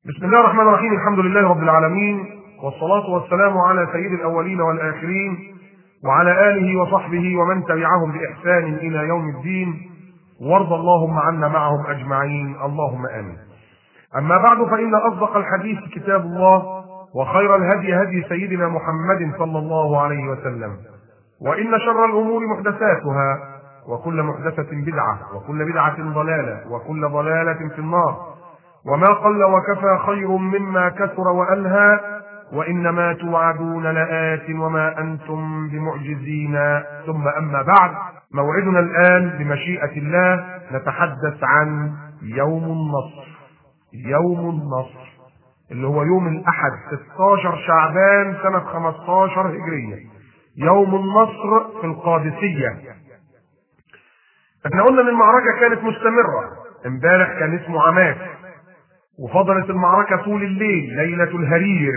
بسم الله الرحمن الرحيم الحمد لله رب العالمين والصلاة والسلام على سيد الأولين والآخرين وعلى آله وصحبه ومن تبعهم بإحسان إلى يوم الدين وارض اللهم عنا معهم أجمعين اللهم آمين أما بعد فإن أصدق الحديث كتاب الله وخير الهدي هدي سيدنا محمد صلى الله عليه وسلم وإن شر الأمور محدثاتها وكل محدثة بدعة وكل بدعة ضلالة وكل ضلالة في النار وما قل وكفى خير مما كثر وألهى وإنما توعدون لآت وما أنتم بمعجزين ثم أما بعد موعدنا الآن بمشيئة الله نتحدث عن يوم النصر يوم النصر اللي هو يوم الأحد 16 شعبان سنة 15 هجرية يوم النصر في القادسية احنا قلنا ان المعركة كانت مستمرة امبارح كان اسمه عماس وفضلت المعركة طول الليل ليلة الهرير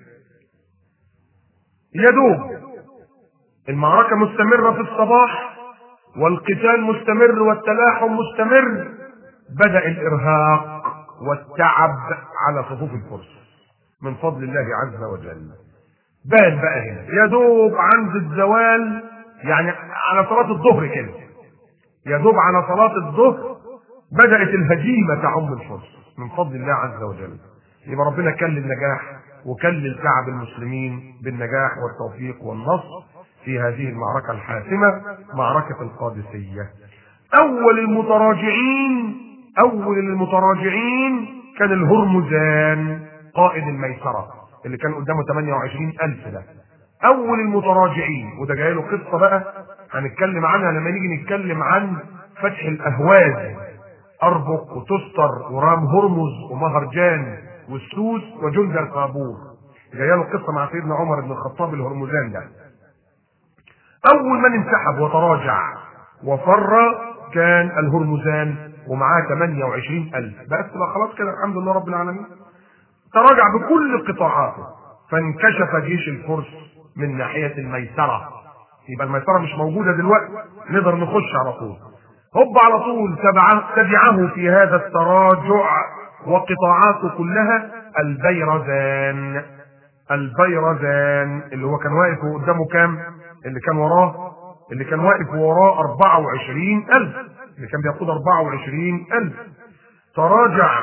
يا دوب المعركة مستمرة في الصباح والقتال مستمر والتلاحم مستمر بدأ الإرهاق والتعب على صفوف الفرس من فضل الله عز وجل بان بقى هنا يا دوب عند الزوال يعني على صلاة الظهر كده يا دوب على صلاة الظهر بدأت الهزيمة تعم الفرس من فضل الله عز وجل يبقى ربنا كل النجاح وكلل شعب المسلمين بالنجاح والتوفيق والنصر في هذه المعركة الحاسمة معركة القادسية أول المتراجعين أول المتراجعين كان الهرمزان قائد الميسرة اللي كان قدامه 28 ألف ده أول المتراجعين وده جاي له قصة بقى هنتكلم عنها لما نيجي نتكلم عن فتح الأهواز أربق وتستر ورام هرمز ومهرجان والسوس وجندل قابور جايه له قصه مع سيدنا عمر بن الخطاب الهرمزان ده اول من انسحب وتراجع وفر كان الهرمزان ومعاه 28 ألف بس بقى خلاص كده الحمد لله رب العالمين تراجع بكل قطاعاته فانكشف جيش الفرس من ناحية الميسرة يبقى الميسرة مش موجودة دلوقتي نقدر نخش على طول هوب على طول تبعه, تبعه في هذا التراجع وقطاعاته كلها البيرزان البيرزان اللي هو كان واقف قدامه كام اللي كان وراه اللي كان واقف وراه 24 ألف اللي كان بيقود 24 ألف تراجع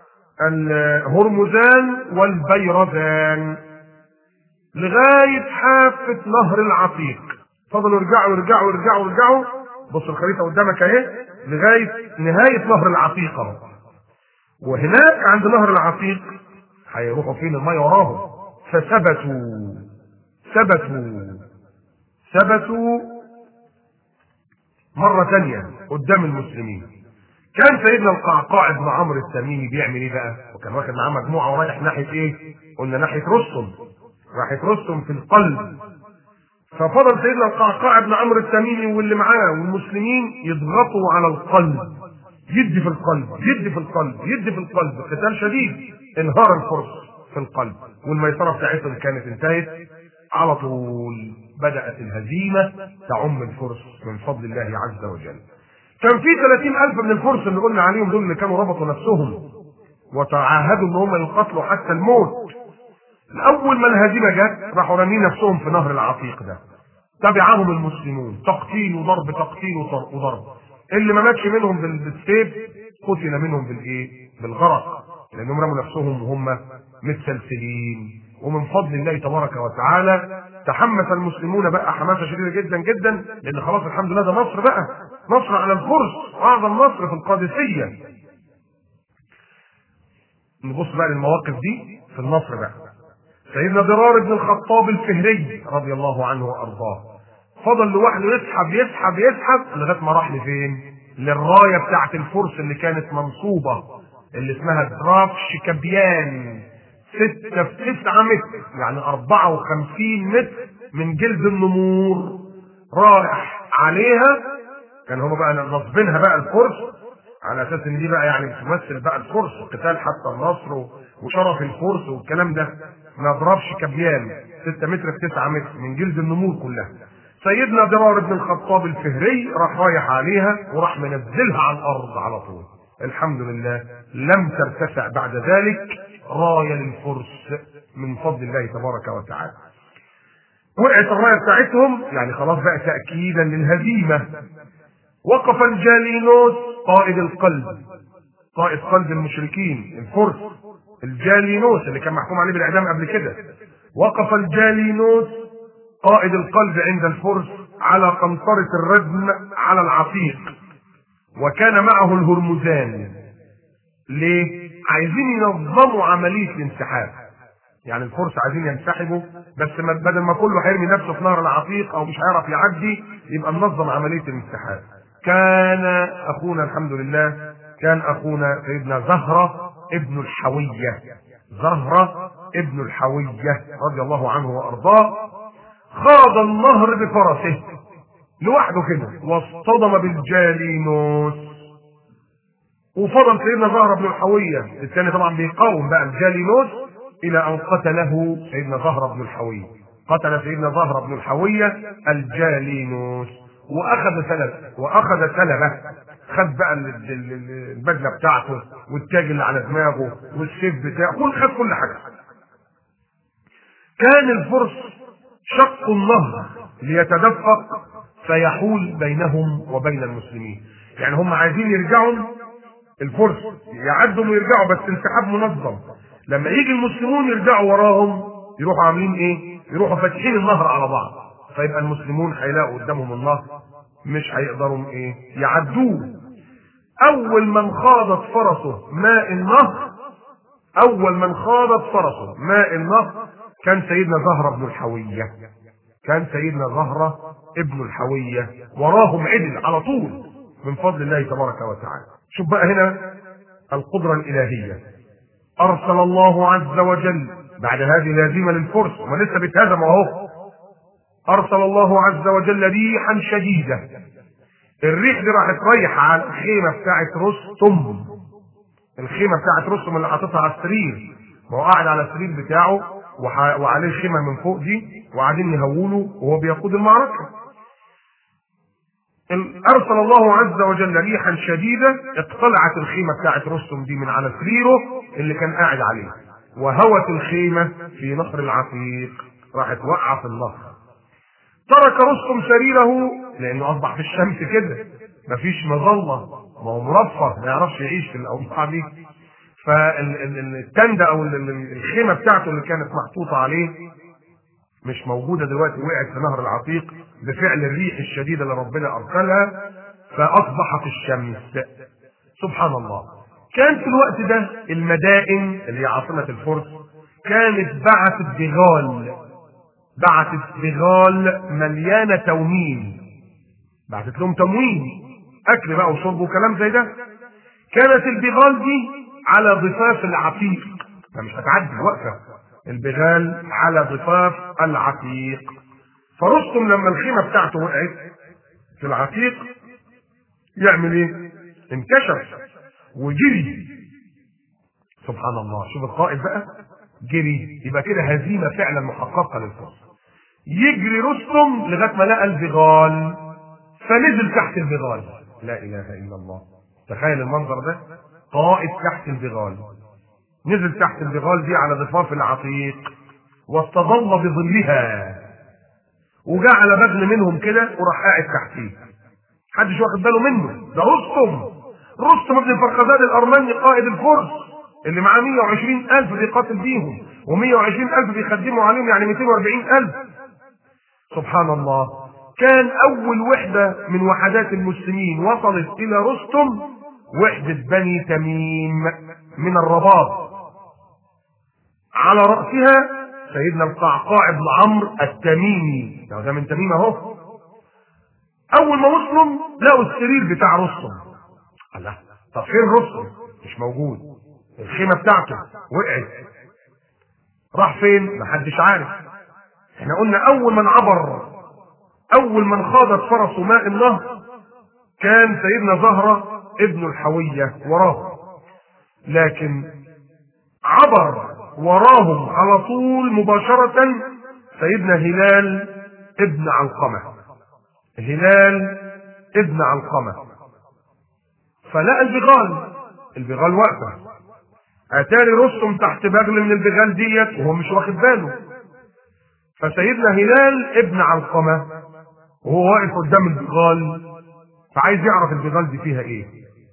الهرمزان والبيرزان لغاية حافة نهر العتيق فضلوا يرجعوا يرجعوا يرجعوا يرجعوا بص الخريطة قدامك اهي لغاية نهاية نهر العتيق اهو وهناك عند نهر العتيق هيروحوا فين المية وراهم فثبتوا ثبتوا ثبتوا مرة تانية قدام المسلمين كان سيدنا القعقاع بن عمرو التميمي بيعمل ايه بقى؟ وكان واخد معاه مجموعة ورايح ناحية ايه؟ قلنا ناحية رستم راحت رستم في القلب ففضل سيدنا القعقاع بن عمرو التميمي واللي معاه والمسلمين يضغطوا على القلب يدي في القلب يدي في القلب يدي في القلب قتال شديد انهار الفرس في القلب والميسره بتاعتهم كانت انتهت على طول بدات الهزيمه تعم الفرس من فضل الله عز وجل كان في 30 ألف من الفرس اللي قلنا عليهم دول اللي كانوا ربطوا نفسهم وتعاهدوا ان هم يقاتلوا حتى الموت اول ما الهزيمه جت راحوا رامين نفسهم في نهر العتيق ده تبعهم المسلمون تقتيل وضرب تقتيل وضرب اللي ما ماتش منهم بالسيف قتل منهم بالايه بالغرق لانهم رموا نفسهم وهم متسلسلين ومن فضل الله تبارك وتعالى تحمس المسلمون بقى حماسه شديده جدا جدا لان خلاص الحمد لله ده نصر بقى نصر على الفرس اعظم نصر في القادسيه نبص بقى للمواقف دي في النصر بقى سيدنا ضرار بن الخطاب الفهري رضي الله عنه وارضاه فضل لوحده يسحب يسحب يسحب لغايه ما راح لفين؟ للرايه بتاعت الفرس اللي كانت منصوبه اللي اسمها دراف شيكابيان ستة في تسعة متر يعني أربعة وخمسين متر من جلد النمور رايح عليها كان هم بقى نصبينها بقى الفرس على اساس ان دي بقى يعني بتمثل بقى الفرس وقتال حتى النصر وشرف الفرس والكلام ده ما ضربش كبيان 6 متر في 9 متر من جلد النمور كلها سيدنا ضرار بن الخطاب الفهري راح رايح عليها وراح منزلها على الارض على طول الحمد لله لم ترتفع بعد ذلك رايه للفرس من فضل الله تبارك وتعالى وقعت الرايه بتاعتهم يعني خلاص بقى تاكيدا للهزيمه وقف الجالينوس قائد القلب قائد قلب المشركين الفرس الجالينوس اللي كان محكوم عليه بالاعدام قبل كده وقف الجالينوس قائد القلب عند الفرس على قنطرة الردم على العتيق وكان معه الهرمزان ليه؟ عايزين ينظموا عملية الانسحاب يعني الفرس عايزين ينسحبوا بس بدل ما كله هيرمي نفسه في نهر العتيق او مش هيعرف يعدي يبقى ننظم عملية الانسحاب كان اخونا الحمد لله كان اخونا سيدنا زهرة ابن الحوية زهرة ابن الحوية رضي الله عنه وارضاه خاض النهر بفرسه لوحده كده واصطدم بالجالينوس وفضل سيدنا زهرة بن الحوية الثاني طبعا بيقاوم بقى الجالينوس الى ان قتله سيدنا زهرة بن الحوية قتل سيدنا زهرة بن الحوية الجالينوس واخذ سلب واخذ سلبه خد بقى البدله بتاعته والتاج اللي على دماغه والسيف بتاعه كل خد كل حاجه كان الفرس شقوا النهر ليتدفق فيحول بينهم وبين المسلمين يعني هم عايزين يرجعوا الفرس يعدوا ويرجعوا بس انسحاب منظم لما يجي المسلمون يرجعوا وراهم يروحوا عاملين ايه يروحوا فاتحين النهر على بعض فيبقى المسلمون هيلاقوا قدامهم النهر مش هيقدروا ايه يعدوه اول من خاضت فرسه ماء النهر اول من خاضت فرسه ماء النهر كان سيدنا زهرة بن الحوية كان سيدنا زهرة ابن الحوية وراهم عدل على طول من فضل الله تبارك وتعالى شوف بقى هنا القدرة الإلهية أرسل الله عز وجل بعد هذه الهزيمة للفرس وما لسه بيتهزموا أهو أرسل الله عز وجل ريحا شديدة الريح دي راحت رايحة على الخيمة بتاعت رستم الخيمة بتاعت رستم اللي حاططها على السرير ما هو قاعد على السرير بتاعه وح... وعليه الخيمة من فوق دي وقاعدين يهولوا وهو بيقود المعركة أرسل الله عز وجل ريحا شديدة اقتلعت الخيمة بتاعت رستم دي من على سريره اللي كان قاعد عليه وهوت الخيمة في نهر العتيق راحت وقع في النهر ترك رستم سريره لانه اصبح في الشمس كده مفيش مظله ما هو مرفه ما يعرفش يعيش في الاوضاع دي فالتندة او الخيمه بتاعته اللي كانت محطوطه عليه مش موجوده دلوقتي وقعت في نهر العتيق بفعل الريح الشديده اللي ربنا ارسلها فاصبحت الشمس سبحان الله كان في الوقت ده المدائن اللي هي عاصمه الفرس كانت بعثت بغال بعثت بغال مليانه تومين بعثت لهم تموين اكل بقى وشرب وكلام زي ده كانت البغال دي على ضفاف العتيق فمش هتعدي واقفه البغال على ضفاف العتيق فرستم لما الخيمه بتاعته وقعت في العتيق يعمل ايه؟ انكشف وجري سبحان الله شوف القائد بقى جري يبقى كده هزيمه فعلا محققه للفرس يجري رستم لغايه ما لقى البغال فنزل تحت البغال لا اله الا الله تخيل المنظر ده قائد تحت البغال نزل تحت البغال دي على ضفاف العتيق واستظل بظلها وجاء على بغل منهم كده وراح قاعد تحتيه محدش واخد باله منه ده رستم رستم ابن الفرخزاد الارمني قائد الفرس اللي معاه 120 ألف بيقاتل بيهم و120 ألف بيخدموا عليهم يعني 240 ألف سبحان الله كان أول وحدة من وحدات المسلمين وصلت إلى رستم وحدة بني تميم من الرباط على رأسها سيدنا القعقاع بن عمرو التميمي ده من تميم اهو اول ما وصلوا لقوا السرير بتاع رستم الله طب فين رستم مش موجود الخيمه بتاعته وقعت راح فين محدش عارف احنا قلنا اول من عبر اول من خاضت فرسه ماء النهر كان سيدنا زهرة ابن الحوية وراه لكن عبر وراهم على طول مباشرة سيدنا هلال ابن علقمة هلال ابن علقمة فلقى البغال البغال واقفة اتاري رستم تحت بغل من البغال ديت وهو مش واخد باله فسيدنا هلال ابن علقمه وهو واقف قدام البغال فعايز يعرف البغال دي فيها ايه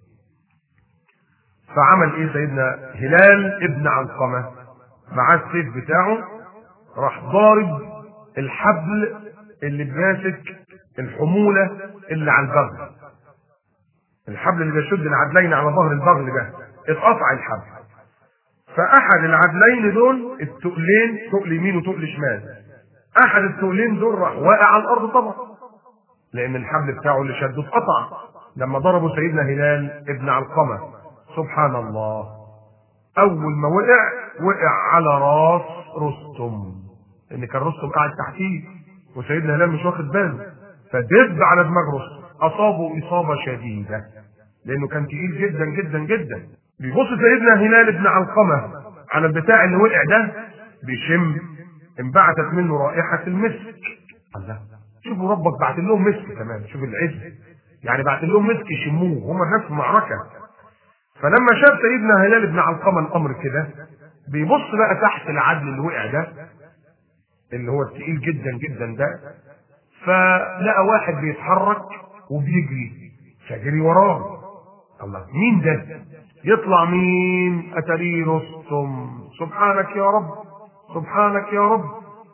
فعمل ايه سيدنا هلال ابن علقمه معاه السيف بتاعه راح ضارب الحبل اللي ماسك الحموله اللي على البغل الحبل اللي بيشد العدلين على ظهر البغل ده اتقطع الحبل فاحد العدلين دول التقلين تقل يمين وتقل شمال احد التقلين دول راح واقع على الارض طبعا لان الحبل بتاعه اللي شده اتقطع لما ضربوا سيدنا هلال ابن علقمه سبحان الله اول ما وقع وقع على راس رستم لان كان رستم قاعد تحتيه وسيدنا هلال مش واخد باله فدب على دماغ رستم اصابه اصابه شديده لانه كان تقيل جدا جدا جدا بيبص سيدنا هلال بن علقمه على البتاع اللي وقع ده بيشم انبعثت منه رائحه المسك الله شوفوا ربك بعت لهم مسك كمان شوف العز يعني بعت لهم مسك يشموه هم الناس في معركه فلما شاف سيدنا هلال بن علقمه الامر كده بيبص بقى تحت العدل اللي وقع ده اللي هو التقيل جدا جدا ده فلقى واحد بيتحرك وبيجري فجري وراه الله مين ده يطلع مين اتري رستم سبحانك يا رب سبحانك يا رب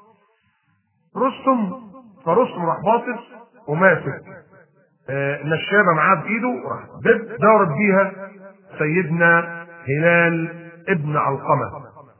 رستم فرستم راح باصص وماسك آه نشابه معاه بايده راح دب ضرب بيها سيدنا هلال ابن علقمه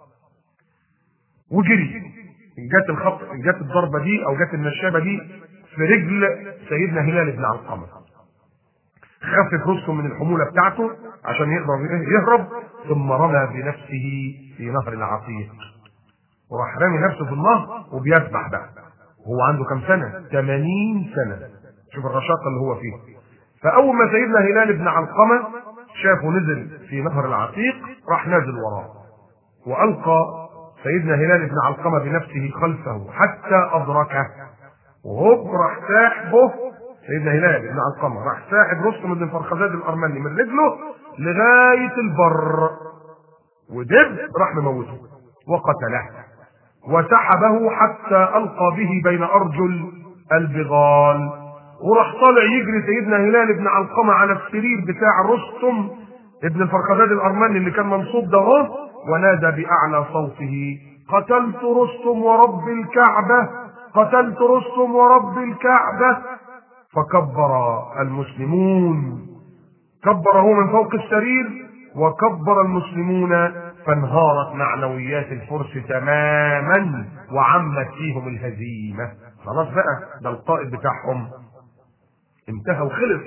وجري جت الخط جت الضربه دي او جت النشابه دي في رجل سيدنا هلال بن علقمه خفف رستم من الحموله بتاعته عشان يقدر يهرب ثم رمى بنفسه في نهر العقيق وراح رامي نفسه في النهر وبيسبح بقى هو عنده كم سنه 80 سنه شوف الرشاقه اللي هو فيه فاول ما سيدنا هلال بن علقمه شافه نزل في نهر العتيق راح نازل وراه والقى سيدنا هلال بن علقمه بنفسه خلفه حتى ادركه وهوب راح ساحبه سيدنا هلال بن علقمه راح ساحب رستم بن فرخزاد الارمني من رجله لغايه البر ودب راح مموته وقتله وسحبه حتى القى به بين ارجل البغال وراح طالع يجري سيدنا هلال بن علقمه على السرير بتاع رستم ابن الفرخزاد الارمني اللي كان منصوب ده اهو ونادى باعلى صوته قتلت رستم ورب الكعبه قتلت رستم ورب الكعبه فكبر المسلمون كبر هو من فوق السرير وكبر المسلمون فانهارت معنويات الفرس تماما وعمت فيهم الهزيمه خلاص بقى ده القائد بتاعهم انتهى وخلص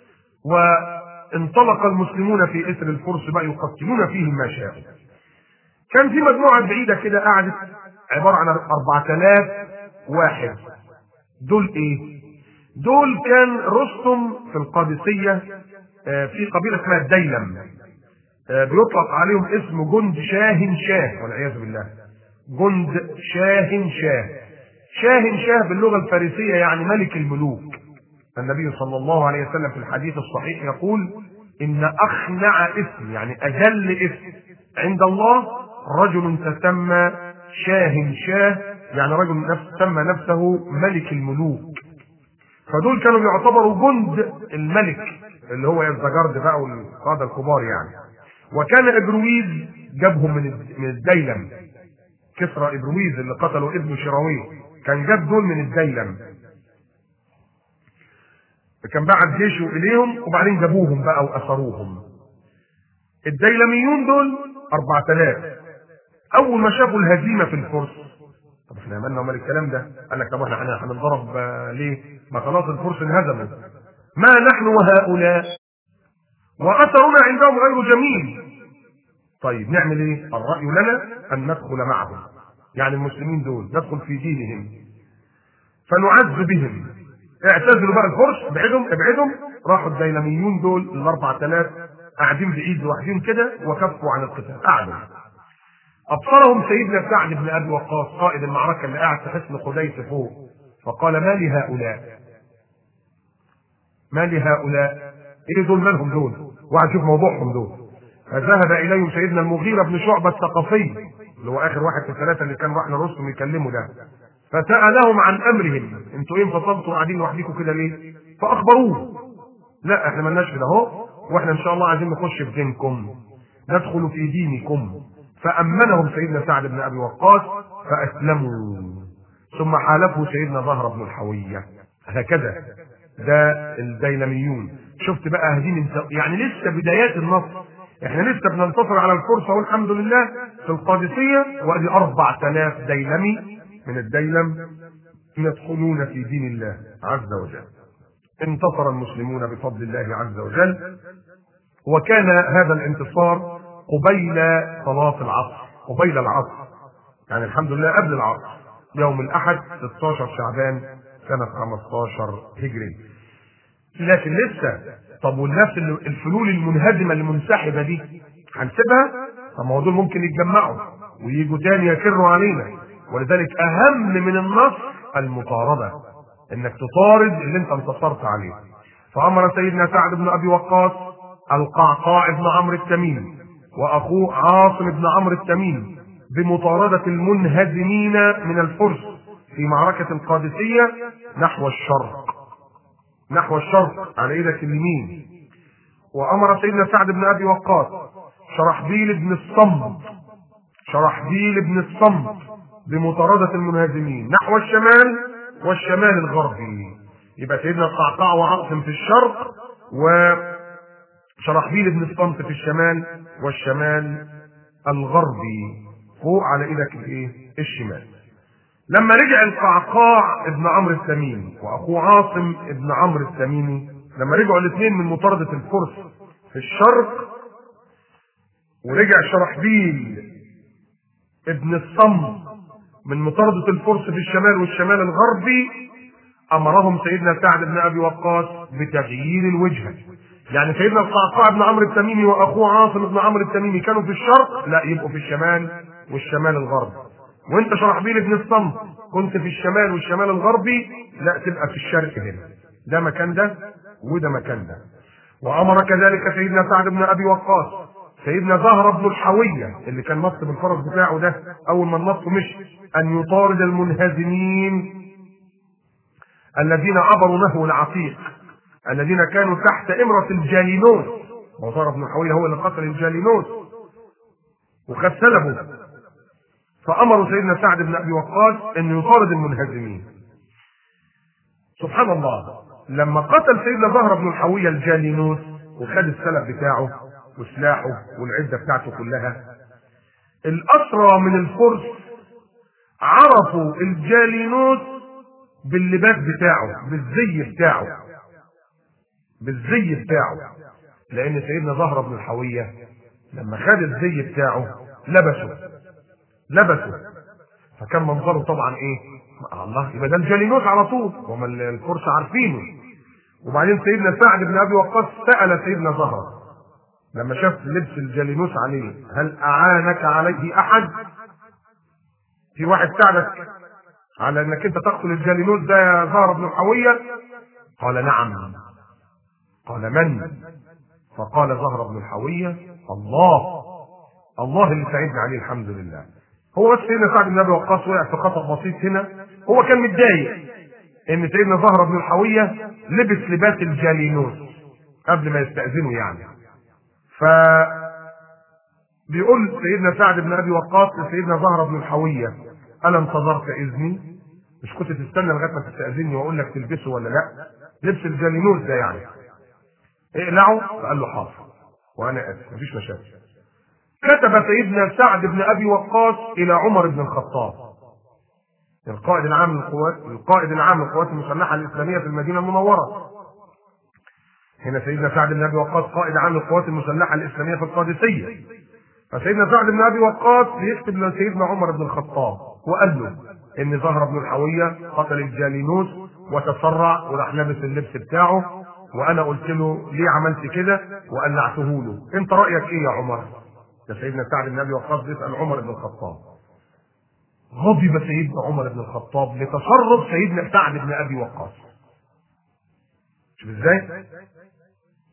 وانطلق المسلمون في اثر الفرس بقى يقتلون فيهم ما شاءوا كان في مجموعه بعيده كده قعدت عباره عن 4000 واحد دول ايه دول كان رستم في القادسيه في قبيله اسمها الديلم بيطلق عليهم اسم جند شاه شاه والعياذ بالله جند شاه شاه شاه شاه باللغه الفارسيه يعني ملك الملوك النبي صلى الله عليه وسلم في الحديث الصحيح يقول ان اخنع اسم يعني اجل اسم عند الله رجل تسمى شاه شاه يعني رجل نفس سمى نفسه ملك الملوك فدول كانوا يعتبروا جند الملك اللي هو يزدجرد بقى والقاده الكبار يعني وكان ابرويز جابهم من من الديلم كسرى ابرويز اللي قتلوا ابن شراويه كان جاب دول من الديلم كان بعت جيشه اليهم وبعدين جابوهم بقى واسروهم الديلميون دول 4000 اول ما شافوا الهزيمه في الفرس طب احنا عملنا امال الكلام ده قال لك طب احنا هنضرب ليه ما خلاص الفرس انهزموا ما نحن وهؤلاء واثرنا عندهم غير جميل طيب نعمل ايه الراي لنا ان ندخل معهم يعني المسلمين دول ندخل في دينهم فنعز بهم اعتزلوا بقى الفرس ابعدهم ابعدهم راحوا الديناميون دول ال 4000 قاعدين بايد لوحدهم كده وكفوا عن القتال قعدوا ابصرهم سيدنا سعد بن ابي وقاص قائد المعركه اللي قاعد في حصن قديس فوق فقال ما لهؤلاء ما لهؤلاء ايه دول مالهم دول واحد شوف موضوعهم دول فذهب اليهم سيدنا المغيرة بن شعبة الثقفي اللي هو اخر واحد في الثلاثة اللي كان راح لرستم يكلمه ده فسألهم عن امرهم انتوا ايه انفصلتوا قاعدين لوحديكم كده ليه؟ فاخبروه لا احنا مالناش كده اهو واحنا ان شاء الله عايزين نخش في دينكم ندخل في دينكم فامنهم سيدنا سعد بن ابي وقاص فاسلموا ثم حالفه سيدنا زهر بن الحويه هكذا ده الديلميون شفت بقى هدين يعني لسه بدايات النصر احنا لسه بننتصر على الفرصه والحمد لله في القادسيه وادي 4000 ديلمي من الديلم يدخلون في دين الله عز وجل انتصر المسلمون بفضل الله عز وجل وكان هذا الانتصار قبيل صلاة العصر قبيل العصر يعني الحمد لله قبل العصر يوم الأحد 16 شعبان سنة 15 هجري لكن لسه طب والناس اللي الفلول المنهزمة المنسحبة دي هنسيبها طب ما هو دول ممكن يتجمعوا ويجوا تاني يكروا علينا ولذلك أهم من النصر المطاردة انك تطارد اللي انت انتصرت عليه فامر سيدنا سعد بن ابي وقاص القعقاع بن عمرو التميمي واخوه عاصم بن عمرو التميمي بمطاردة المنهزمين من الفرس في معركة القادسية نحو الشرق نحو الشرق على ايدك اليمين وامر سيدنا سعد بن ابي وقاص شرحبيل بن الصمت شرحبيل بن الصمت بمطاردة المنهزمين نحو الشمال والشمال الغربي يبقى سيدنا القعقاع وعاصم في الشرق وشرحبيل بن الصمت في الشمال والشمال الغربي فوق على ايدك الايه الشمال لما رجع القعقاع ابن عمرو التميمي واخوه عاصم ابن عمرو التميمي لما رجعوا الاثنين من مطاردة الفرس في الشرق ورجع شرحبيل ابن الصمت من مطاردة الفرس في الشمال والشمال الغربي أمرهم سيدنا سعد بن أبي وقاص بتغيير الوجهة يعني سيدنا القعقاع بن عمرو التميمي وأخوه عاصم بن عمرو التميمي كانوا في الشرق لا يبقوا في الشمال والشمال الغربي وانت شرحبيل بن الصمت كنت في الشمال والشمال الغربي لا تبقى في الشرق هنا ده مكان ده وده مكان ده وأمر كذلك سيدنا سعد بن أبي وقاص سيدنا زهر بن الحوية اللي كان نص بالفرس بتاعه ده أول ما النص مشي أن يطارد المنهزمين الذين عبروا نهو العتيق الذين كانوا تحت إمرة الجالينوس وزهر بن الحوية هو اللي قتل الجالينوس وخد سلبه فأمروا سيدنا سعد بن أبي وقاص أن يطارد المنهزمين سبحان الله لما قتل سيدنا زهر بن الحوية الجالينوس وخد السلب بتاعه وسلاحه والعده بتاعته كلها الاسرى من الفرس عرفوا الجالينوس باللباس بتاعه بالزي بتاعه بالزي بتاعه لان سيدنا زهره بن الحويه لما خد الزي بتاعه لبسه لبسه فكان منظره طبعا ايه الله يبقى ده الجالينوس على طول هم الفرس عارفينه وبعدين سيدنا سعد بن ابي وقاص سال سيدنا زهره لما شاف لبس الجالينوس عليه هل اعانك عليه احد في واحد ساعدك على انك انت تقتل الجالينوس ده يا زهر بن الحوية قال نعم قال من فقال زهر بن الحوية الله الله اللي ساعدنا عليه الحمد لله هو بس سيدنا سعد بن ابي وقاص وقع في خطا بسيط هنا هو كان متضايق ان سيدنا زهر بن الحوية لبس لباس الجالينوس قبل ما يستأذنوا يعني ف بيقول سيدنا سعد بن ابي وقاص لسيدنا زهره بن الحويه الا انتظرت اذني مش كنت تستنى لغايه ما تستاذني واقول لك تلبسه ولا لا لبس الجالينوس ده يعني اقلعه فقال له حاضر وانا اسف مفيش مشاكل كتب سيدنا سعد بن ابي وقاص الى عمر بن الخطاب القائد العام للقوات القائد العام للقوات المسلحه الاسلاميه في المدينه المنوره هنا سيدنا سعد بن ابي وقاص قائد عام للقوات المسلحه الاسلاميه في القادسيه فسيدنا سعد بن ابي وقاص بيكتب لسيدنا عمر بن الخطاب وقال له ان زهر بن الحويه قتل الجالينوس وتسرع وراح لابس اللبس بتاعه وانا قلت له ليه عملت كده وقلعته له انت رايك ايه يا عمر ده سيدنا سعد بن ابي وقاص بيسال عمر بن الخطاب غضب سيدنا عمر بن الخطاب لتصرف سيدنا سعد بن ابي وقاص شوف ازاي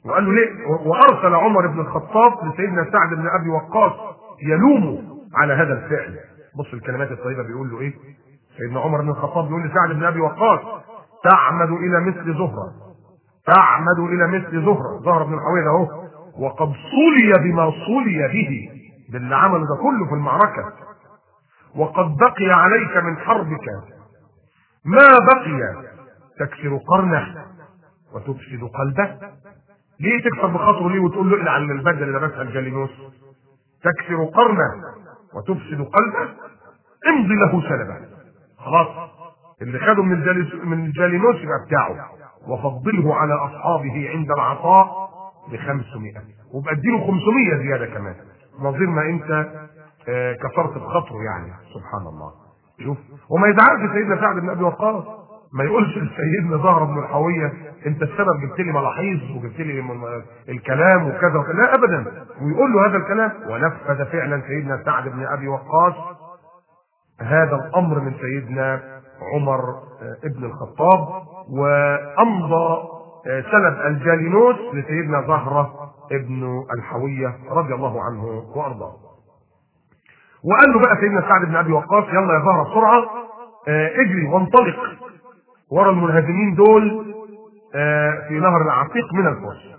وقال له ليه وارسل عمر بن الخطاب لسيدنا سعد بن ابي وقاص يلومه على هذا الفعل بص الكلمات الطيبه بيقول له ايه سيدنا عمر بن الخطاب بيقول لسعد بن ابي وقاص تعمد الى مثل زهره تعمد الى مثل زهره زهره بن الحويل اهو وقد صلي بما صلي به باللي عمله ده كله في المعركه وقد بقي عليك من حربك ما بقي تكسر قرنه وتفسد قلبه ليه تكسر بخاطره ليه وتقول له عن البدل اللي لبسها الجالينوس تكسر قرنه وتفسد قلبه امضي له سلبا خلاص اللي خده من الجاليس من الجالينوس يبقى بتاعه وفضله على اصحابه عند العطاء ب 500 وبقى اديله 500 زياده كمان نظير ما انت آه كسرت بخاطره يعني سبحان الله شوف وما يزعلش سيدنا سعد بن ابي وقاص ما يقولش لسيدنا زهر بن الحويه انت السبب جبت لي ملاحظ وجبت لي الكلام وكذا وكذا لا ابدا ويقول له هذا الكلام ونفذ فعلا سيدنا سعد بن ابي وقاص هذا الامر من سيدنا عمر ابن الخطاب وامضى سلب الجالينوس لسيدنا زهره ابن الحويه رضي الله عنه وارضاه. وقال له بقى سيدنا سعد بن ابي وقاص يلا يا زهره بسرعه اجري وانطلق ورا المنهزمين دول في نهر العتيق من الفرس.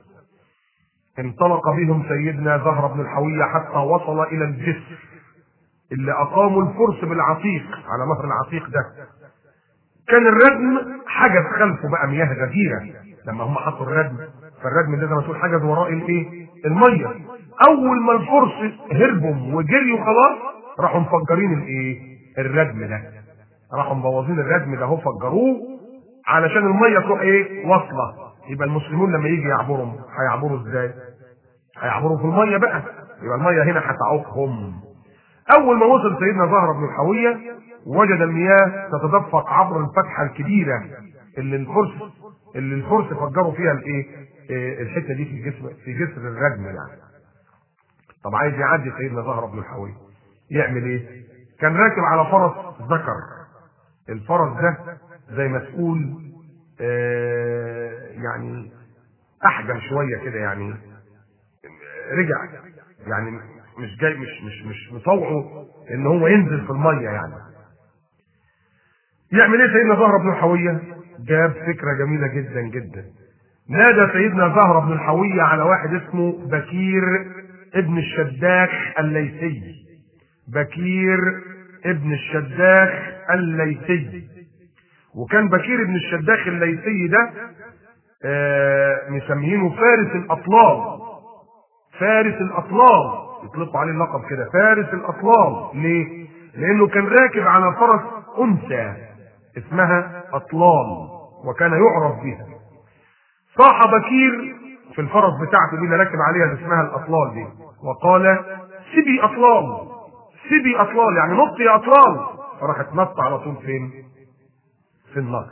انطلق بهم سيدنا زهره بن الحويه حتى وصل الى الجسر اللي اقاموا الفرس بالعتيق على نهر العتيق ده كان الردم حجز خلفه بقى مياه غزيره لما هم حطوا الردم فالردم ده زي ما تقول حجز وراء الايه؟ الميه اول ما الفرس هربوا وجريوا خلاص راحوا مفجرين الايه؟ الردم ده راحوا مبوظين الردم ده اهو فجروه علشان الميه تروح ايه؟ واصله يبقى المسلمون لما يجي يعبروا هيعبروا ازاي؟ هيعبروا في الميه بقى يبقى الميه هنا هتعوقهم اول ما وصل سيدنا زهره بن الحويه وجد المياه تتدفق عبر الفتحه الكبيره اللي الفرس اللي الفرس فجروا فيها الايه إيه الحته دي في جسم في جسر الردم يعني طب عايز يعدي سيدنا زهره بن الحويه يعمل ايه كان راكب على فرس ذكر الفرس ده زي ما تقول آه يعني احجم شويه كده يعني رجع يعني مش جاي مش مش مش مطوعه ان هو ينزل في الميه يعني يعمل ايه سيدنا زهره بن الحويه جاب فكره جميله جدا جدا نادى سيدنا زهره بن الحويه على واحد اسمه بكير ابن الشداخ الليثي بكير ابن الشداخ الليثي وكان بكير ابن الشداخ الليثي ده آه مسميينه فارس الاطلال فارس الاطلال يطلقوا عليه اللقب كده فارس الاطلال ليه لانه كان راكب على فرس انثى اسمها اطلال وكان يعرف بها صاح بكير في الفرس بتاعته دي اللي راكب عليها اللي اسمها الاطلال دي وقال سبي اطلال سبي اطلال يعني نط يا اطلال فراحت نط على طول فين في النهر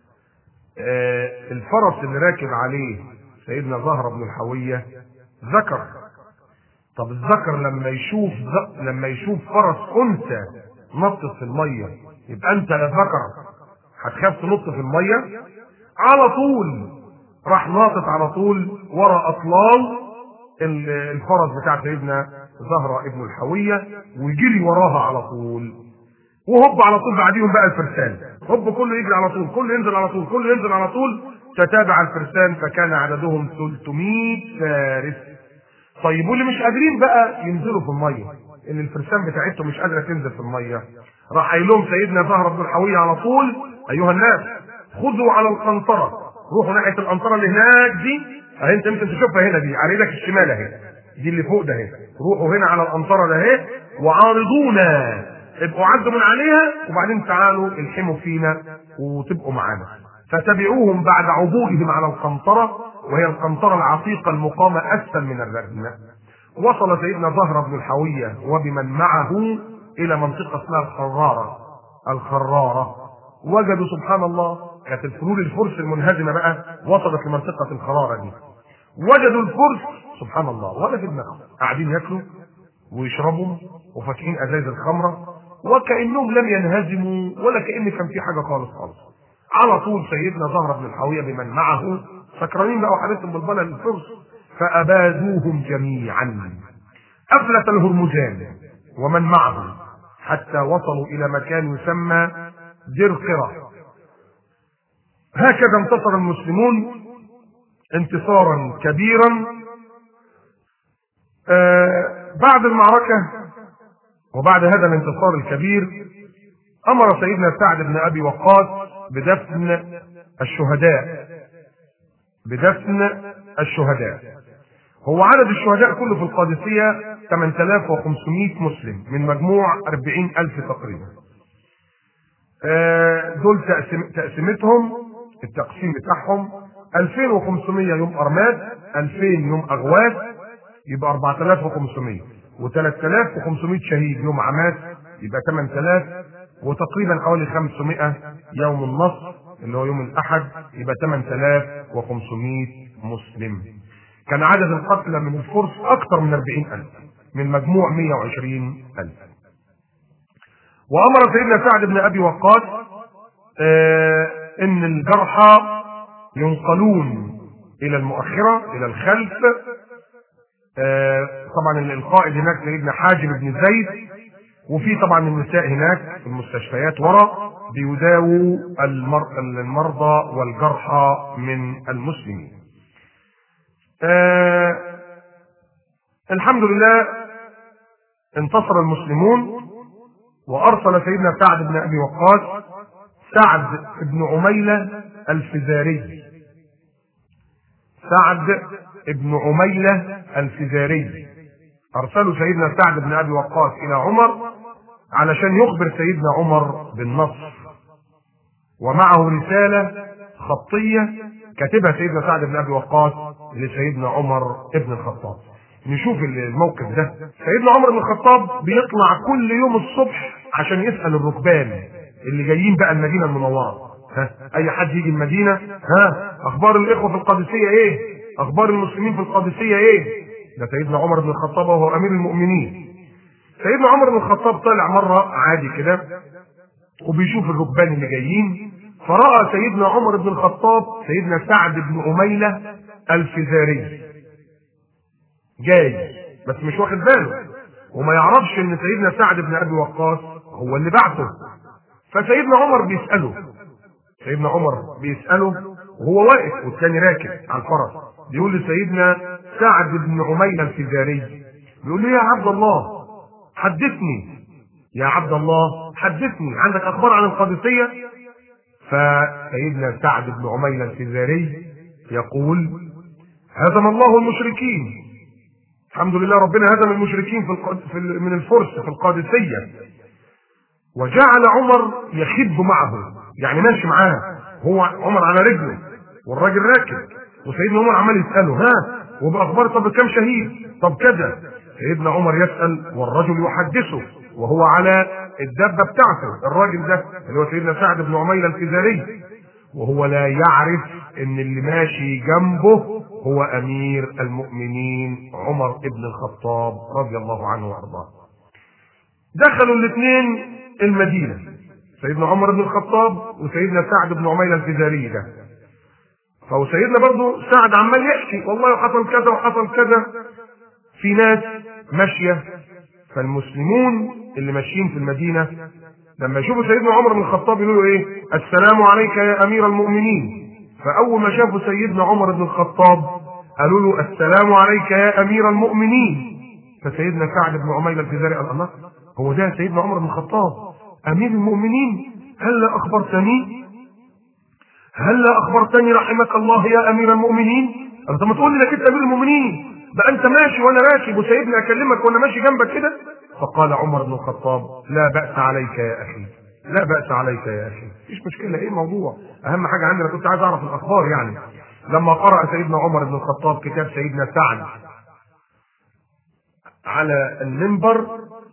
آه الفرس اللي راكب عليه سيدنا زهره بن الحويه ذكر طب الذكر لما يشوف لما يشوف فرس انثى نطت في الميه يبقى انت يا ذكر هتخاف تنط في الميه على طول راح ناطط على طول ورا اطلال الفرس بتاع سيدنا زهره ابن الحويه ويجري وراها على طول وهوب على طول بعديهم بقى الفرسان هوب كله يجري على طول كله ينزل على طول كله ينزل على طول تتابع الفرسان فكان عددهم 300 فارس طيب واللي مش قادرين بقى ينزلوا في الميه ان الفرسان بتاعتهم مش قادره تنزل في الميه راح قايل لهم سيدنا زهره بن الحويه على طول ايها الناس خذوا على القنطره روحوا ناحيه القنطره اللي هناك دي اهي انت يمكن تشوفها هنا دي على ايدك الشمال اهي دي اللي فوق ده اهي روحوا هنا على القنطره ده اهي وعارضونا ابقوا عدوا من عليها وبعدين تعالوا الحموا فينا وتبقوا معانا فتبعوهم بعد عبورهم على القنطره وهي القنطرة العتيقة المقامة أسفل من الردم وصل سيدنا زهرة بن الحوية وبمن معه إلى منطقة اسمها الخرارة الخرارة وجدوا سبحان الله كانت الفلول الفرس المنهزمة بقى وصلت لمنطقة الخرارة دي وجدوا الفرس سبحان الله ولا في دماغهم قاعدين ياكلوا ويشربوا وفاتحين ازايز الخمره وكانهم لم ينهزموا ولا كان كان في حاجه خالص خالص على طول سيدنا زهره بن الحاويه بمن معه سكرانين بقى وحالتهم بالبلد الفرس فأبادوهم جميعا أفلت الهرمزان ومن معه حتى وصلوا إلى مكان يسمى درقرة هكذا انتصر المسلمون انتصارا كبيرا آه بعد المعركة وبعد هذا الانتصار الكبير أمر سيدنا سعد بن أبي وقاص بدفن الشهداء بدفن الشهداء هو عدد الشهداء كله في القادسية 8500 مسلم من مجموع 40000 تقريبا آه دول تقسم تقسيمتهم التقسيم بتاعهم 2500 يوم أرماد 2000 يوم أغواث يبقى 4500 و3500 شهيد يوم عماد يبقى 8000 وتقريبا حوالي 500 يوم النصر اللي هو يوم الأحد يبقى 8500 مسلم كان عدد القتلى من الفرس أكثر من 40000 من مجموع 120000 وأمر سيدنا سعد بن أبي وقاص آه إن الجرحى ينقلون إلى المؤخرة إلى الخلف آه طبعا القائد هناك سيدنا حاجب بن زيد وفي طبعا النساء هناك في المستشفيات ورا بيداووا المر... المرضى والجرحى من المسلمين آه الحمد لله انتصر المسلمون وارسل سيدنا سعد بن ابي وقاص سعد بن عميله الفزاري سعد بن عميله الفزاري ارسلوا سيدنا سعد بن ابي وقاص الى عمر علشان يخبر سيدنا عمر بالنصر ومعه رساله خطيه كاتبها سيدنا سعد بن ابي وقاص لسيدنا عمر ابن الخطاب نشوف الموقف ده سيدنا عمر بن الخطاب بيطلع كل يوم الصبح عشان يسال الركبان اللي جايين بقى المدينه المنوره ها اي حد يجي المدينه ها اخبار الاخوه في القادسيه ايه اخبار المسلمين في القادسيه ايه ده سيدنا عمر بن الخطاب وهو امير المؤمنين سيدنا عمر بن الخطاب طلع مره عادي كده وبيشوف الركبان اللي جايين فراى سيدنا عمر بن الخطاب سيدنا سعد بن عميله الفزاري جاي بس مش واخد باله وما يعرفش ان سيدنا سعد بن ابي وقاص هو اللي بعته فسيدنا عمر بيساله سيدنا عمر بيساله وهو واقف والتاني راكب على الفرس بيقول لسيدنا سعد بن عميله الفزاري بيقول له يا عبد الله حدثني يا عبد الله حدثني عندك اخبار عن القادسيه فسيدنا سعد بن عميله الفزاري يقول هزم الله المشركين الحمد لله ربنا هزم المشركين في, القد... في ال... من الفرس في القادسيه وجعل عمر يخب معه يعني ماشي معاه هو عمر على رجله والراجل راكب وسيدنا عمر عمال يساله ها وباخبار طب كم شهيد طب كذا سيدنا عمر يسال والرجل يحدثه وهو على الدبه بتاعته الراجل ده اللي هو سيدنا سعد بن عميله الفزاري وهو لا يعرف ان اللي ماشي جنبه هو امير المؤمنين عمر بن الخطاب رضي الله عنه وارضاه دخلوا الاثنين المدينه سيدنا عمر بن الخطاب وسيدنا سعد بن عميله الفزاري ده فهو سيدنا برضه سعد عمال يحكي والله حصل كذا وحصل كذا في ناس ماشيه فالمسلمون اللي ماشيين في المدينه لما يشوفوا سيدنا عمر بن الخطاب يقولوا ايه السلام عليك يا امير المؤمنين فاول ما شافوا سيدنا عمر بن الخطاب قالوا له السلام عليك يا امير المؤمنين فسيدنا سعد بن عمير الفزاري قال الله هو ده سيدنا عمر بن الخطاب امير المؤمنين هلا اخبرتني هلا اخبرتني رحمك الله يا امير المؤمنين قال طب ما تقول لي انك انت امير المؤمنين بقى انت ماشي وانا راكب وسايبني اكلمك وانا ماشي جنبك كده فقال عمر بن الخطاب لا بأس عليك يا أخي لا بأس عليك يا أخي مفيش مشكلة إيه الموضوع أهم حاجة عندي أنا كنت عايز أعرف الأخبار يعني لما قرأ سيدنا عمر بن الخطاب كتاب سيدنا سعد على المنبر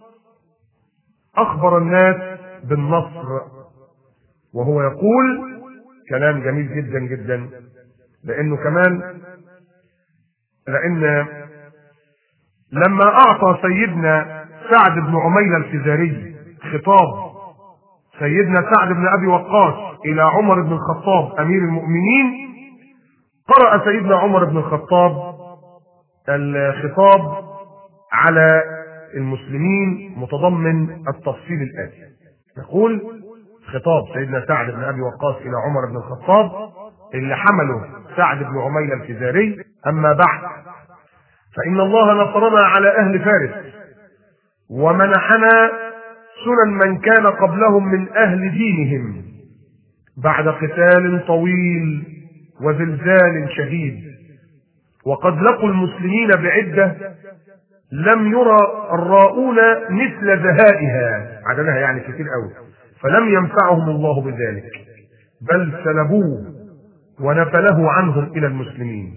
أخبر الناس بالنصر وهو يقول كلام جميل جدا جدا لأنه كمان لأن لما أعطى سيدنا سعد بن عمير الفزاري خطاب سيدنا سعد بن ابي وقاص الى عمر بن الخطاب امير المؤمنين قرأ سيدنا عمر بن الخطاب الخطاب على المسلمين متضمن التفصيل الآتي يقول خطاب سيدنا سعد بن أبي وقاص إلى عمر بن الخطاب اللي حمله سعد بن عمير الفزاري أما بعد فإن الله نصرنا على أهل فارس ومنحنا سنن من كان قبلهم من أهل دينهم بعد قتال طويل وزلزال شديد وقد لقوا المسلمين بعدة لم يرى الراؤون مثل ذهائها عددها يعني كتير قوي فلم ينفعهم الله بذلك بل سلبوه ونفله عنهم إلى المسلمين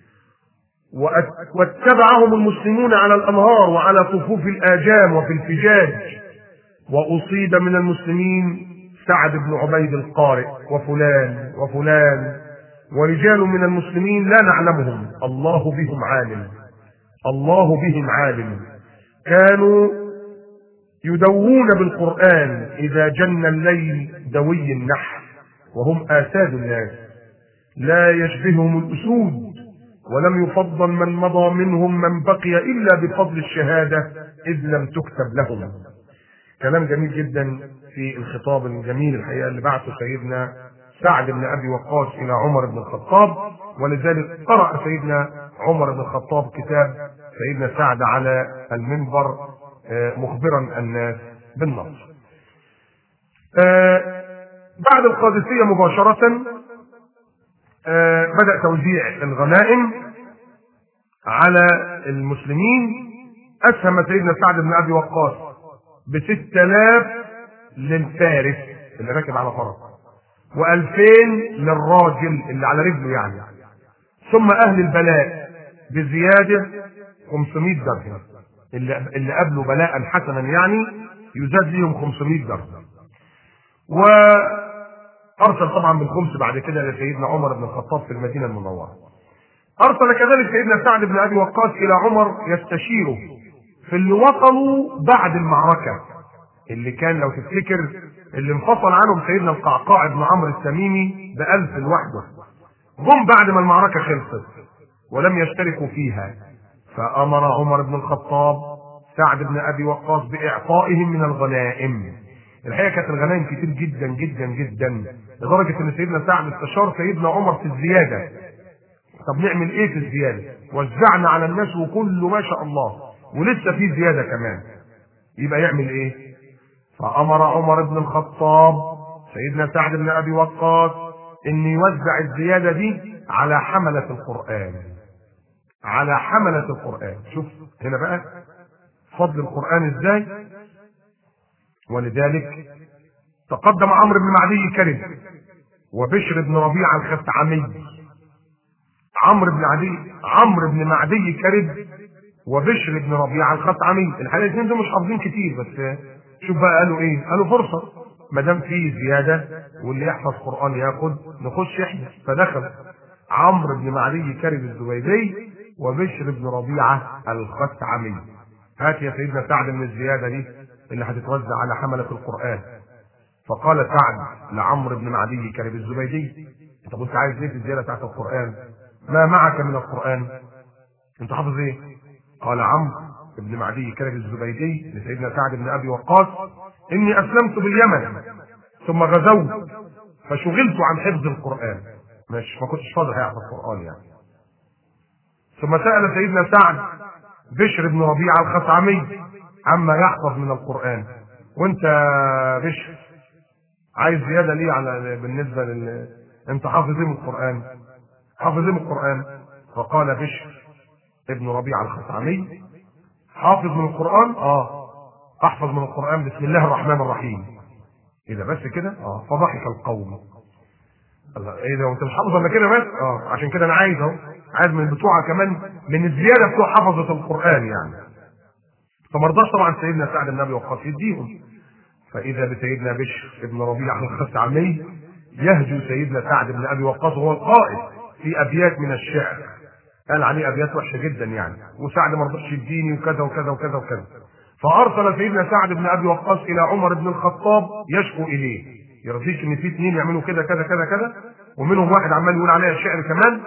واتبعهم المسلمون على الأنهار وعلى صفوف الآجام وفي الفجاج وأصيب من المسلمين سعد بن عبيد القارئ وفلان وفلان ورجال من المسلمين لا نعلمهم الله بهم عالم الله بهم عالم كانوا يدوون بالقرآن إذا جن الليل دوي النحل وهم آساد الناس لا يشبههم الأسود ولم يفضل من مضى منهم من بقي إلا بفضل الشهادة إذ لم تكتب لهم كلام جميل جدا في الخطاب الجميل الحقيقة اللي بعثه سيدنا سعد بن أبي وقاص إلى عمر بن الخطاب ولذلك قرأ سيدنا عمر بن الخطاب كتاب سيدنا سعد على المنبر مخبرا الناس بالنصر بعد القادسية مباشرة بدأ توزيع الغنائم على المسلمين أسهم سيدنا سعد بن أبي وقاص بستة آلاف للفارس اللي راكب على فرس وألفين للراجل اللي على رجله يعني ثم أهل البلاء بزيادة 500 درهم اللي اللي قبلوا بلاء حسنا يعني يزاد ليهم 500 درهم وارسل طبعا بالخمس بعد كده لسيدنا عمر بن الخطاب في المدينه المنوره ارسل كذلك سيدنا سعد بن ابي وقاص الى عمر يستشيره في اللي وصلوا بعد المعركه اللي كان لو تفتكر اللي انفصل عنهم سيدنا القعقاع بن عمرو التميمي بألف لوحده جم بعد ما المعركه خلصت ولم يشتركوا فيها فأمر عمر بن الخطاب سعد بن أبي وقاص بإعطائهم من الغنائم الحقيقة كانت الغنائم كتير جدا جدا جدا لدرجة إن سيدنا سعد استشار سيدنا عمر في الزيادة طب نعمل إيه في الزيادة؟ وزعنا على الناس وكله ما شاء الله ولسه في زيادة كمان يبقى يعمل إيه؟ فأمر عمر بن الخطاب سيدنا سعد بن أبي وقاص إن يوزع الزيادة دي على حملة القرآن على حملة القرآن شوف هنا بقى فضل القرآن ازاي ولذلك تقدم عمرو بن معدي كرب وبشر بن ربيعة الخثعمي عمرو بن عدي عمرو بن معدي كرب وبشر بن ربيعة الخثعمي الحقيقة الاثنين دول مش حافظين كتير بس شوف بقى قالوا ايه قالوا فرصة ما دام في زيادة واللي يحفظ قرآن ياخد نخش احنا فدخل عمرو بن معدي كرب الزبيدي وبشر بن ربيعة الخثعمي هات يا سيدنا سعد من الزيادة دي اللي هتتوزع على حملة القرآن فقال سعد لعمرو بن معدي كرب الزبيدي انت كنت عايز ليه في الزيادة بتاعت القرآن ما معك من القرآن انت حافظ ايه قال عمرو بن معدي كرب الزبيدي لسيدنا سعد بن ابي وقاص اني اسلمت باليمن ثم غزوت فشغلت عن حفظ القرآن مش ما كنتش فاضي هيحفظ القرآن يعني ثم سأل سيدنا سعد بشر بن ربيعة الخثعمي عما يحفظ من القرآن وانت بشر عايز زيادة ليه على بالنسبة لل انت حافظ ايه من القرآن حافظ ايه من القرآن فقال بشر ابن ربيعة الخثعمي حافظ من القرآن اه احفظ من القرآن بسم الله الرحمن الرحيم اذا بس كده اه فضحك القوم الله ايه ده وانت مش حافظ الا كده بس اه عشان كده انا عايز اهو عايز من بتوعها كمان من الزياده بتوع حفظه القران يعني فما رضاش طبعا سيدنا سعد بن ابي وقاص يديهم فاذا بسيدنا بشر بن ربيعه الخثعمي يهجو سيدنا سعد بن ابي وقاص وهو القائد في ابيات من الشعر قال عليه ابيات وحشه جدا يعني وسعد ما رضاش يديني وكذا وكذا وكذا وكذا فارسل سيدنا سعد بن ابي وقاص الى عمر بن الخطاب يشكو اليه يرضيش ان في اثنين يعملوا كده كذا كذا كذا ومنهم واحد عمال يقول عليها شعر كمان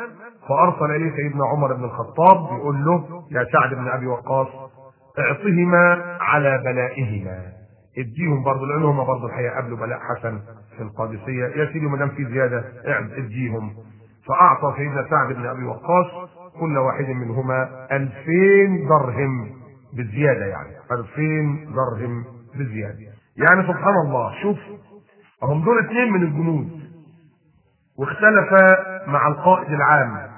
فارسل اليه سيدنا عمر بن الخطاب يقول له يا سعد بن ابي وقاص اعطهما على بلائهما اديهم برضه لان هم برضه الحقيقه قابلوا بلاء حسن في القادسيه يا سيدي ما دام في زياده اعد اديهم فاعطى سيدنا سعد بن ابي وقاص كل واحد منهما ألفين درهم بالزياده يعني ألفين درهم بالزياده يعني سبحان الله شوف هم دول اثنين من الجنود واختلف مع القائد العام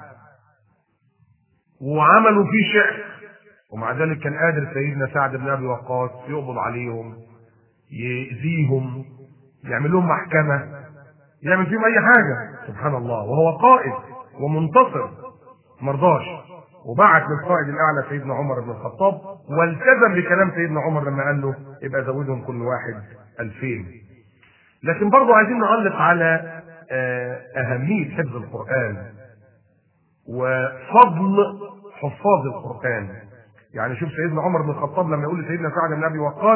وعملوا فيه شعر ومع ذلك كان قادر سيدنا سعد بن ابي وقاص يقبض عليهم يأذيهم يعمل لهم محكمة يعمل فيهم أي حاجة سبحان الله وهو قائد ومنتصر مرضاش وبعت للقائد الأعلى سيدنا عمر بن الخطاب والتزم بكلام سيدنا عمر لما قال له يبقى زودهم كل واحد ألفين لكن برضه عايزين نعلق على أهمية حفظ القرآن وفضل حفاظ القرآن يعني شوف سيدنا عمر بن الخطاب لما يقول لسيدنا سعد بن ابي وقاص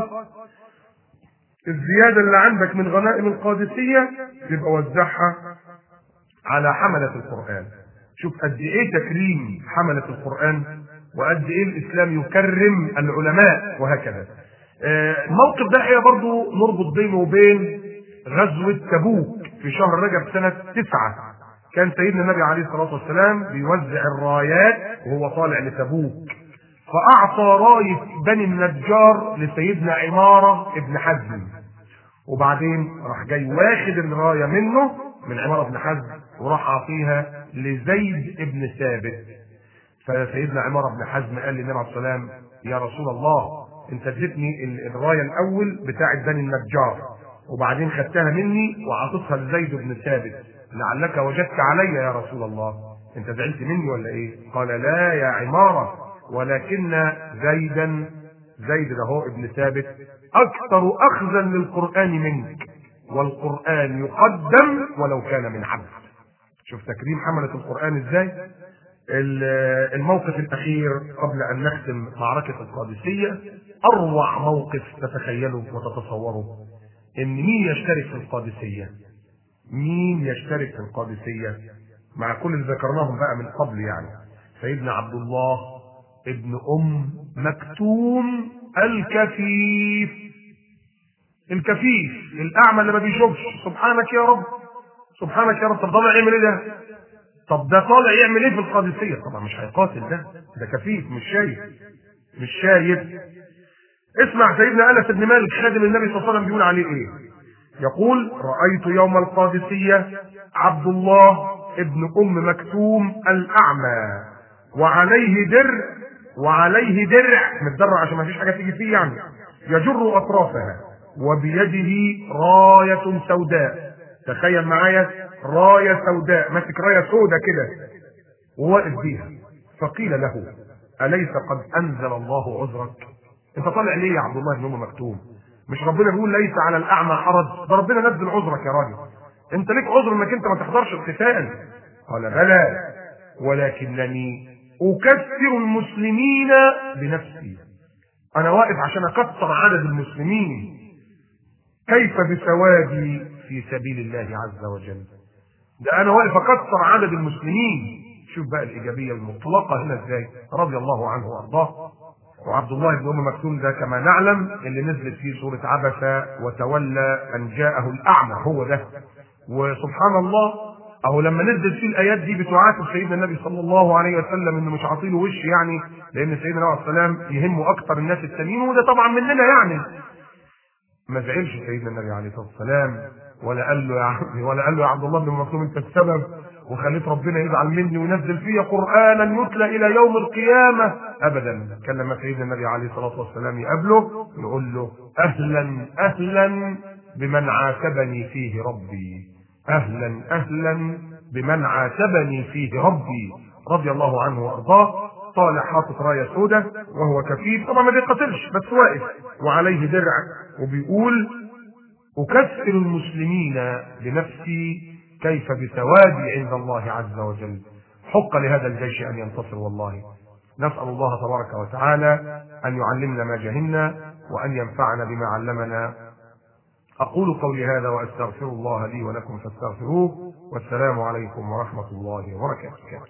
الزياده اللي عندك من غنائم القادسيه يبقى وزعها على حمله القران شوف قد ايه تكريم حمله القران وقد ايه الاسلام يكرم العلماء وهكذا الموقف ده هي برضه نربط بينه وبين غزوه تبوك في شهر رجب سنه تسعه كان سيدنا النبي عليه الصلاه والسلام بيوزع الرايات وهو طالع لتبوك فأعطى راية بني النجار لسيدنا عمارة ابن حزم وبعدين راح جاي واخد الراية منه من عمارة بن حزم وراح عطيها لزيد ابن ثابت فسيدنا عمارة بن حزم قال للنبي عليه السلام يا رسول الله انت اديتني الراية الاول بتاعة بني النجار وبعدين خدتها مني وعطيتها لزيد بن ثابت لعلك وجدت علي يا رسول الله انت زعلت مني ولا ايه قال لا يا عماره ولكن زيدا زيد ده هو ابن ثابت اكثر اخذا للقران منك والقران يقدم ولو كان من عبد شوف تكريم حمله القران ازاي الموقف الاخير قبل ان نختم معركه القادسيه اروع موقف تتخيله وتتصوره ان مين يشترك في القادسيه مين يشترك في القادسيه مع كل اللي ذكرناهم بقى من قبل يعني سيدنا عبد الله ابن ام مكتوم الكفيف الكفيف الاعمى اللي ما بيشوفش سبحانك يا رب سبحانك يا رب طب طالع يعمل ايه ده طب ده طالع يعمل ايه في القادسيه طبعا مش هيقاتل ده ده كفيف مش شايف مش شايف اسمع سيدنا انس بن مالك خادم النبي صلى الله عليه وسلم بيقول عليه ايه يقول رايت يوم القادسيه عبد الله ابن ام مكتوم الاعمى وعليه درع وعليه درع متدرع عشان ما فيش حاجه تيجي فيه يعني يجر اطرافها وبيده رايه سوداء تخيل معايا رايه سوداء ماسك رايه سوداء كده وواقف بيها فقيل له اليس قد انزل الله عذرك انت طالع ليه يا عبد الله بن ام مكتوم مش ربنا بيقول ليس على الاعمى حرج ده ربنا نزل عذرك يا راجل انت ليك عذر انك انت ما تحضرش القتال قال بلى ولكنني أكثر المسلمين بنفسي أنا واقف عشان أكثر عدد المسلمين كيف بثوابي في سبيل الله عز وجل ده أنا واقف أكثر عدد المسلمين شوف بقى الإيجابية المطلقة هنا إزاي رضي الله عنه وأرضاه وعبد الله بن أم مكتوم ده كما نعلم اللي نزلت فيه سورة عبس وتولى أن جاءه الأعمى هو ده وسبحان الله اهو لما نزل فيه الايات دي بتعاتب سيدنا النبي صلى الله عليه وسلم انه مش عاطيله وش يعني لان سيدنا عليه السلام يهمه اكثر الناس التانيين وده طبعا مننا يعني ما زعلش سيدنا النبي عليه الصلاه والسلام ولا قال له يا عمي ولا قال له يا عبد الله بن مكتوم انت السبب وخليت ربنا يزعل مني وينزل فيا قرانا يتلى الى يوم القيامه ابدا كان لما سيدنا النبي عليه الصلاه والسلام يقابله يقول له اهلا اهلا بمن عاتبني فيه ربي اهلا اهلا بمن عاتبني فيه ربي رضي الله عنه وارضاه طالع حاطط رايه سوداء وهو كفيف طبعا ما بيقاتلش بس واقف وعليه درع وبيقول اكثر المسلمين بنفسي كيف بثوابي عند الله عز وجل حق لهذا الجيش ان ينتصر والله نسال الله تبارك وتعالى ان يعلمنا ما جهلنا وان ينفعنا بما علمنا أقول قولي هذا وأستغفر الله لي ولكم فاستغفروه والسلام عليكم ورحمة الله وبركاته